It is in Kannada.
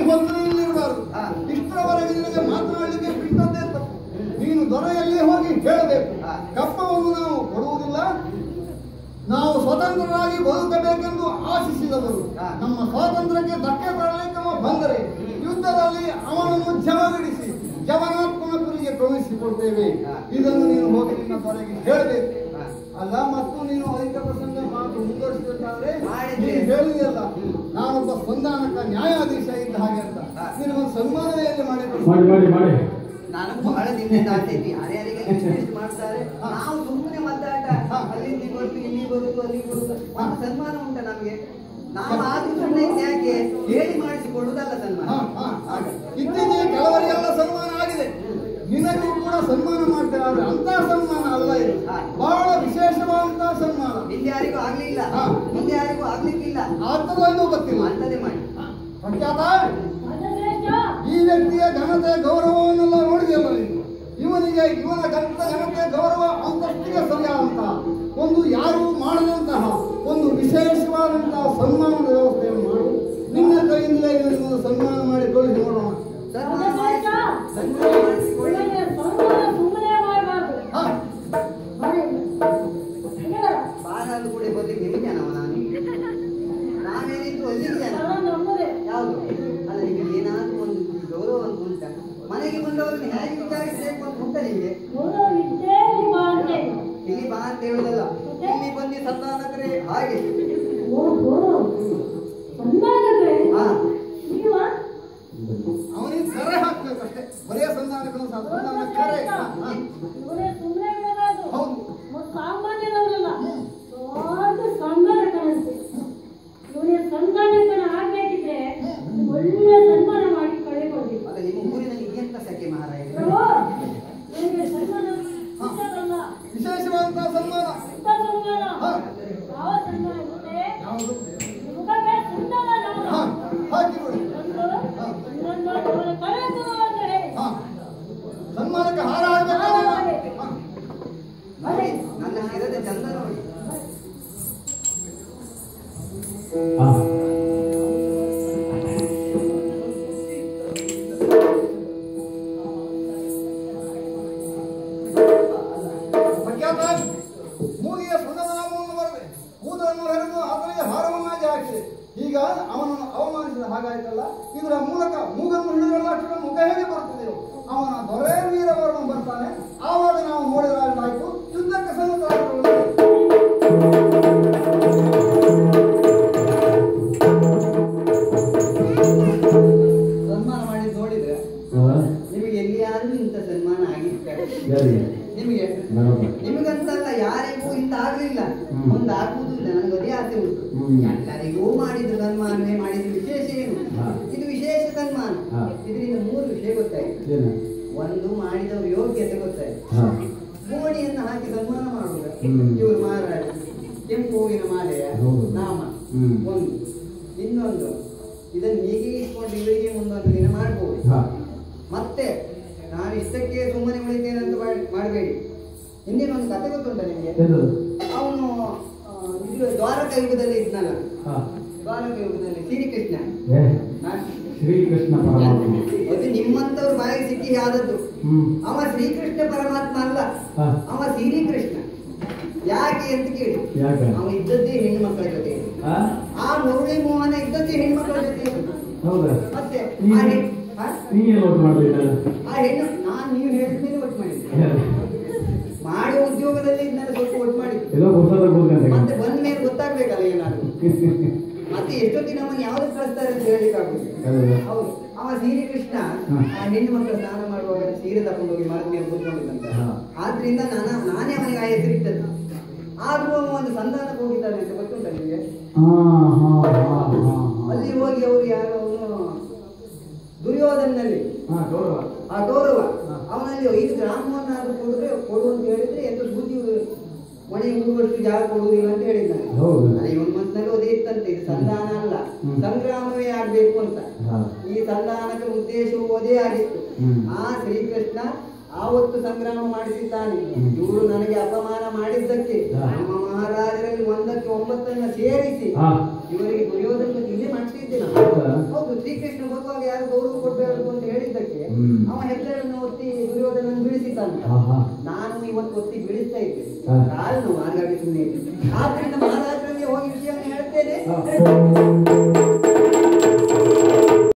ಹೊತ್ತಲಿರಬಾರದು ಹಾ. ಇಷ್ಟರವರೆಗೆ ನಿನಗೆ ಮಾತನಾಡಲಿಕ್ಕೆ ಬಿಟ್ಟದ್ದೇ ತಪ್ಪು ನೀನು ದೊರೆಯಲ್ಲಿ ಹೋಗಿ ಹೇಳಬೇಕು ಹಾ. ಕಪ್ಪವನ್ನು ನಾವು ಕೊಡುವುದಿಲ್ಲ ನಾವು ಸ್ವತಂತ್ರರಾಗಿ ಬದುಕಬೇಕೆಂದು ಆಶಿಸಿದವರು ಹಾ. ನಮ್ಮ ಸ್ವಾತಂತ್ರ್ಯಕ್ಕೆ ಧಕ್ಕೆ ತರಲಿಕ್ಕೆ ಅವ ಬಂದರೆ ಯುದ್ಧದಲ್ಲಿ ಅವನನ್ನು ಜವಗಡಿಸಿ ಜವನಾತ್ಮಕರಿಗೆ ಕಳುಹಿಸಿಕೊಡ್ತೇವೆ ಹಾ. ಇದನ್ನು ನೀನು ಹೋಗಿ ನಿನ್ನ ದೊರೆಗೆ ಹೇಳಬೇಕು ಹಾ. ಅಲ್ಲ ಮತ್ತು ನೀನು ಐಕ್ಯ ಪ್ರಸಂಗ ಮಾತು ಮುಂದುವರಿಸಬೇಕಾದ್ರೆ ಮಾಡಿದ್ರೆ. ನೀನು ಹೇಳಿದೆಯಲ್ಲ ಹ್ಮ್. ನಾನೊಬ್ಬ ಸಂಧಾನಕ ನ್ಯಾಯಾಧೀಶ ಇದ್ದ ಹಾಗೆ ಅಂತ ಹಾ. ನಿನಗೊಂದು ಸನ್ಮಾನವೇ ಇಲ್ಲಿ ಮಾಡಿಕೊಡು ಮಾಡಿ ಮಾಡಿ ಮಾಡಿ ನಾನು ಬಹಳ ದಿನದಿಂದ ಆಸೆ ಇದ್ದೆ ಯಾರ್ಯಾರಿಗೆ ಎಷ್ಟು ಎಷ್ಟು ಮಾಡ್ತಾರೆ ಹಾ. ನಾವು ಸುಮ್ಮನೆ ಮಾತಾಡ ಹಾ. ಅಲ್ಲಿಂದ ಬರುದು ಇಲ್ಲಿ ಬರುದು ಅಲ್ಲಿ ಬರುದು ಒಂದು ಸನ್ಮಾನ ಉಂಟ ನಮ್ಗೆ ನಾವು ಆದ್ರೂ ಸುಮ್ಮನೆ ಯಾಕೆ ಹೇಳಿ ಮಾಡಿಸಿಕೊಳ್ಳುವುದಲ್ಲ ಸನ್ಮಾನ ಹಾ, ಹಾ, ಹಾಗೆ. ಇತ್ತೀಚೆಗೆ ಕೆಲವರಿಗೆಲ್ಲ ಸನ್ಮಾನ ಆಗಿದೆ ನಿನಗೂ ಕೂಡ ಸನ್ಮಾನ ಮಾಡ್ತೇವೆ ಆದ್ರೆ ಅಂತ ಸನ್ಮಾನ ಅಲ್ಲ ಇದು ಹಾ. ಬಹಳ ವಿಶೇಷವಾದಂತಹ ಸನ್ಮಾನ ಹಿಂದೆ ಯಾರಿಗೂ ಆಗ್ಲಿಲ್ಲ ಹಾ. ಮುಂದೆ ಯಾರಿಗೂ ಆಗ್ಲಿಕ್ಕಿಲ್ಲ ಆಗ್ತದೋ ಗೊತ್ತಿಲ್ಲ ಅಂತದೇ ಮಾಡಿ ಪ್ರಖ್ಯಾತ ಈ ವ್ಯಕ್ತಿಯ ಘನತೆ ಗೌರವವನ್ನೆಲ್ಲ ನೋಡಿದೆಯಲ್ಲ ನೀನು ಇವನಿಗೆ ಇವನ ಗಂತ ಘನತೆ ಗೌರವ ಅಂತಸ್ತಿಗೆ ಸರಿಯಾದಂತ ಒಂದು ಯಾರೂ ಮಾಡದಂತಹ ಒಂದು ವಿಶೇಷವಾದಂತಹ ಸನ್ಮಾನದ ವ್ಯವಸ್ಥೆಯನ್ನು ಮಾಡು ನಿನ್ನ ಕೈಯಿಂದಲೇ ಇವನಿಗೆ ಒಂದು ಸನ್ಮಾನ ಮಾಡಿ ತೋರಿಸಿ ನೋಡೋಣ ಸನ್ಮಾನ ಮಾಡಿ- ಸನ್ಮಾನ ಮಾಡಿಸಿಕೊಳ್ಳಿ ಹಾ ಬಾರಾಲು ಕೂಡ ಬರ್ಲಿಕ್ಕೆ ನಿಮಗೆ ಜನವ ನಾನು ನಾವೇನಿದ್ರು ಅಲ್ಲಿಗೆ ಜನ ಯಾವುದು ಅಲ್ಲ ನಿಮಗೆ ಏನಾದ್ರೂ ಒಂದು ಗೌರವ ಅಂತ ಉಂಟ ಮನೆಗೆ ಬಂದವರನ್ನು ಹೇಗೆ ವಿಚಾರಿಸಬೇಕು ಅಂತ ಉಂಟ ನಿಮಗೆ ಇಲ್ಲಿ ಬಾ ಅಂತ ಹೇಳುದಲ್ಲ ಇಲ್ಲಿ ಬಂದು ಸಂಧಾನಕರೇ ಹಾಗೆ ಹಾ ಅವನಿಗೆ ಕರೆ ಹಾಕ್ಬೇಕಷ್ಟೇ ಬರೆಯ ಸಂಧಾನಗಳು ಸಹ ಸಂಧಾನ ಕರೆ ಹಾ, ಹಾ. ಹೌದು ಸಾಮಾನ್ಯದವರಲ್ಲ ದೊಡ್ಡ ಸಂಧಾನಕನಂತೆ ಇವನಿಗೆ ಸಂಧಾನಕನ ಆಗ್ಬೇಕಿದ್ರೆ ಒಳ್ಳೆ ಸನ್ಮಾನ ಮಾಡಿ ಕಳೆಕೊಡ್ಬೇಕು ಅಲ್ಲ ನಿಮ್ಮ ಊರಿನಲ್ಲಿ ಎಂತ ಸಖೆ ಮಹಾರಾಜ ಪ್ರಭು, ಇವನಿಗೆ ಸನ್ಮಾನ ಇಷ್ಟದಲ್ಲ ವಿಶೇಷವಾದಂತಹ ಸನ್ಮಾನ ಇಂಥ ಸನ್ಮಾನ ಹಾ. ಯಾವ ಸನ್ಮಾನ ಗೊತ್ತೇ ಯಾವುದು ಮುಖಕ್ಕೆ ಸುಂದರ ನಾಮ. ಹಾ ಹಾಕಿ ನೋಡಿ ಒಂದು ಇನ್ನೊಂದು ಅವರ ಕರೆದು ಅಂತ ಹೇಳಿ ಹಾ ಸನ್ಮಾನಕ್ಕೆ ಹಾರ ಹಾಕ್ಬೇಕು ಹಾ. ನೋಡಿ ನನ್ನ ಶಿರದ ಚಂದ ನೋಡಿ ಹಾ ಪ್ರಖ್ಯಾತ ಮೂಗಿಯ ಸುಂದರನಾಮವನ್ನು ಬರದೆ ಕೂದಲನ್ನು ಹೆರೆದು ಆತನಿಗೆ ಹಾರವನ್ನಾಗಿ ಹಾಕಿದೆ ಈಗ ಅವನನ್ನು ಅವಮಾನಿಸಿದ ಹಾಗಾಯ್ತಲ್ಲ ಇದರ ಮೂಲಕ ಮೂಗನ್ನು ಹಿಡಿದ ಮುಖ ಹೇಗೆ ಬರುತ್ತದೆಯೋ ಅವನ ದೊರೆ ವೀರವರ್ಮ ಬರ್ತಾನೆ ಆವಾಗ ನಾವು ನೋಡಿದಾಯ್ತು ಯುದ್ಧಕ್ಕೆ ಸನ್ನದ್ಧರಾಗಿಕೊಳ್ಳಬೇಕು. ಸನ್ಮಾನ ಮಾಡಿ ನೋಡಿದ್ರೆ ಹಾ ನಿಮಗೆ ಎಲ್ಲಿಯಾದ್ರೂ ಇಂಥ ಸನ್ಮಾನ ಆಗಿರ್ತಾರೆ ಯಾರಿಗೆ ನಿಮಗೆ ಬರೋಬ್ಬರ ನಿಮಗಂತಲ್ಲ ಯಾರಿಗೂ ಇಂತ ಆಗ್ಲಿಲ್ಲ ಹ್ಮ್. ಮುಂದೆ ಆಗುವುದಿಲ್ಲ ನನಗೆ ಅದೇ ಆಸೆ ಉಂಟು ಹ್ಮ್. ಎಲ್ಲರಿಗೂ ಮಾಡಿದ್ದು ಸನ್ಮಾನವೇ ಮಾಡಿದ್ದು ವಿಶೇಷ ಏನು ಹಾ. ಇದು ವಿಶೇಷ ಸನ್ಮಾನ ಹಾ. ಇದರಿಂದ ಮೂರು ವಿಷಯ ಗೊತ್ತಾಯ್ತು ಏನು ಒಂದು ಮಾಡಿದವರು ಯೋಗ್ಯತೆ ಗೊತ್ತಾಯ್ತು ಹಾ ಗೋಣಿಯನ್ನು ಹಾಕಿ ಸನ್ಮಾನ ಮಾಡುವುದು ಹ್ಮ್. ಇವರು ಮಹಾರಾಜ ಕೆಂಪು ಹೂವಿನ ಮಾಲೆಯ ಹೌದು. ನಾಮ ಹ್ಮ್. ಒಂದು ಇನ್ನೊಂದು ಇದನ್ನು ಹೀಗೆ ಇಟ್ಕೊಂಡು ಇವರಿಗೆ ಮುಂದೊಂದು ದಿನ ಮಾಡ್ಬೋದು ಹಾ ಮತ್ತೆ ನಾನು ಇಷ್ಟಕ್ಕೆ ಸುಮ್ಮನೆ ಉಳಿತೇನೆ ಅಂತ ಮಾಡ್- ಮಾಡಬೇಡಿ ಹಿಂದಿನ ಒಂದು ಕತೆ ಗೊತ್ತುಂಟ ನಿಮಗೆ ಏನು ಅವನು ಆ, ಇದು ದ್ವಾರಕ ಯುಗದಲ್ಲಿ ಇದ್ನಲ್ಲ ಹಾ ದ್ವಾರಕ ಯುಗದಲ್ಲಿ ಶ್ರೀಕೃಷ್ಣ ಏ ನಾನು- ಶ್ರೀಕೃಷ್ಣ ಪರಮಾತ್ಮ ಅದು ನಿಮ್ಮಂತವ್ರ ಬಾಯಿಗೆ ಸಿಕ್ಕಿ ಆದದ್ದು ಹ್ಮ್ ಅವ ಶ್ರೀಕೃಷ್ಣ ಪರಮಾತ್ಮ ಅಲ್ಲ ಹಾ ಅವ ಶ್ರೀಕೃಷ್ಣ ಯಾಕೆ ಅಂತ ಕೇಳಿ ಯಾಕೆ ಅವ ಇದ್ದದ್ದೇ ಹೆಣ್ಣು ಮಕ್ಕಳ ಜೊತೆ ಹಾ ಆ ಮುರಳಿ ಮೋಹನ ಇದ್ದದ್ದೇ ಹೆಣ್ಣು ಮಕ್ಕಳ ಜೊತೆ ಹೌದಾ ಮತ್ತೆ ನೀನು- ಆ ಹೆಣ್ಣು ಆ? ನೀ ಏನು ಓಟ್ ಮಾಡ್ಲಿಲ್ಲ ಆ ಹೆಣ್ಣು ನಾನು ನೀವು ಹೇಳಿದ್ಮೇಲೆ ಒಟ್ಟು ಮಾಡಿದ್ದೆ ಮಾಡೋ ಉದ್ಯೋಗದಲ್ಲಿ ಇದನ್ನೆಲ್ಲ ಸ್ವಲ್ಪ ಒಟ್ಟು ಮಾಡಿದ್ದೆ ಎಲ್ಲೋ ಪುಸ್ತಕ ಕೂತ್ಕೊಂಡೆ ಮತ್ತೆ ಬಂದ ಮೇಲೆ ಗೊತ್ತಾಗ್ಬೇಕಲ್ಲ ಏನಾದ್ರು ಮತ್ತೆ ಎಷ್ಟೊತ್ತಿಗೆ ನಮ್ಮನ್ನು ಯಾವ್ದಕ್ಕೆ ಕಳಿಸ್ತಾರೆ ಅಂತ ಹೇಳಿಕ್ ಆಗುದಿಲ್ಲ ಹೌದಾ? ಹೌದು ಅವ ಸೀರೆ ಕೃಷ್ಣ ಹಾ. ಆ ಹೆಣ್ಣು ಮಕ್ಕಳು ಸ್ನಾನ ಮಾಡುವಾಗ ಸೀರೆ ತಕೊಂಡು ಹೋಗಿ ಮರದ ಮೇಲೆ ಕೂತ್ಕೊಂಡಿದ್ದಂತೆ ಹಾ. ಆದ್ರಿಂದ ನಾನು ನಾನೇ ಅವನಿಗೆ ಆ ಹೆಸರು ಇಟ್ಟದ್ದು ಆದ್ರೂ ಅವ ಒಂದು ಸಂಧಾನಕ್ಕೆ ಹೋಗಿದ್ದಾನೆ ಅಂತ ಗೊತ್ತುಂಟ ನಿಮಗೆ ಹಾ ಹಾ ಹಾ ಹಾ ಅಲ್ಲಿ ಹೋಗಿ ಅವರು ಯಾರೋ ಅವನು ದುರ್ಯೋಧನಲ್ಲಿ ಹಾ ಗೌರವ ಆ ಗೌರವ ಹಾ. ಅವನಲ್ಲಿ ಐದು ಗ್ರಾಮವನ್ನಾದ್ರೂ ಕೊಡಿದ್ರೆ ಕೊಡು ಅಂತ ಹೇಳಿದ್ರೆ ಎಂದು ಸೂಜಿ ಮನೆ ಮೂರುವಷ್ಟು ಜಾಗ ಕೊಡುವುದಿಲ್ಲ ಅಂತ ಹೇಳಿದ್ದಾನೆ ಹೌದು ಇವನ್ ಮನಸ್ಸಿನಲ್ಲಿ ಅದೇ ಇತ್ತಂತೆ ಇದು ಸಂಧಾನ ಅಲ್ಲ ಹ್ಮ್. ಸಂಗ್ರಾಮವೇ ಆಗ್ಬೇಕು ಅಂತ ಹಾ ಈ ಸಂಧಾನದ ಉದ್ದೇಶವು ಅದೇ ಆಗಿತ್ತು ಹ್ಮ್. ಆ ಶ್ರೀಕೃಷ್ಣ ಆವತ್ತು ಸಂಗ್ರಾಮ ಮಾಡಿಸಿದ್ದಾನೆ ಹ್ಮ್. ಇವರು ನನಗೆ ಅಪಮಾನ ಮಾಡಿದ್ದಕ್ಕೆ ಹಾ. ನಮ್ಮ ಮಹಾರಾಜರಲ್ಲಿ ಒಂದಕ್ಕೆ ಒಂಬತ್ತನ್ನ ಸೇರಿಸಿ ಹಾ ಇವರಿಗೆ ದುರ್ಯೋಧನ ಇಲ್ಲೇ ಮಾಡ್ತಿದ್ದೆ ನಾನು ಹೌದಾ? ಹೌದು ಶ್ರೀಕೃಷ್ಣ ಬರುವಾಗ ಯಾರು ಗೌರವ ಕೊಡ್ಬೇಕು ಅಂತ ಹೇಳಿದ್ದಕ್ಕೆ ಹ್ಮ್. ಅವ ಹೆಬ್ಬೆರಳನ್ನು ಒತ್ತಿ ದುರ್ಯೋಧನ ಬೀಳಿಸಿದ್ದಾನೆ ಆಹಾ. ನಾನು ಇವತ್ತು ಒತ್ತಿ ಬೀಳಿಸ್ತಾ ಇದ್ದೆ ಹಾ. ಕಾರಣ ಮಾರ್ಗಾಡಿ ಸುಮ್ಮನೆ ಆದ್ರಿಂದ ಮಹಾರಾಜರಲ್ಲಿ ಹೋಗಿ ವಿಷಯವನ್ನು ಹೇಳ್ತೇನೆ ಹಾ.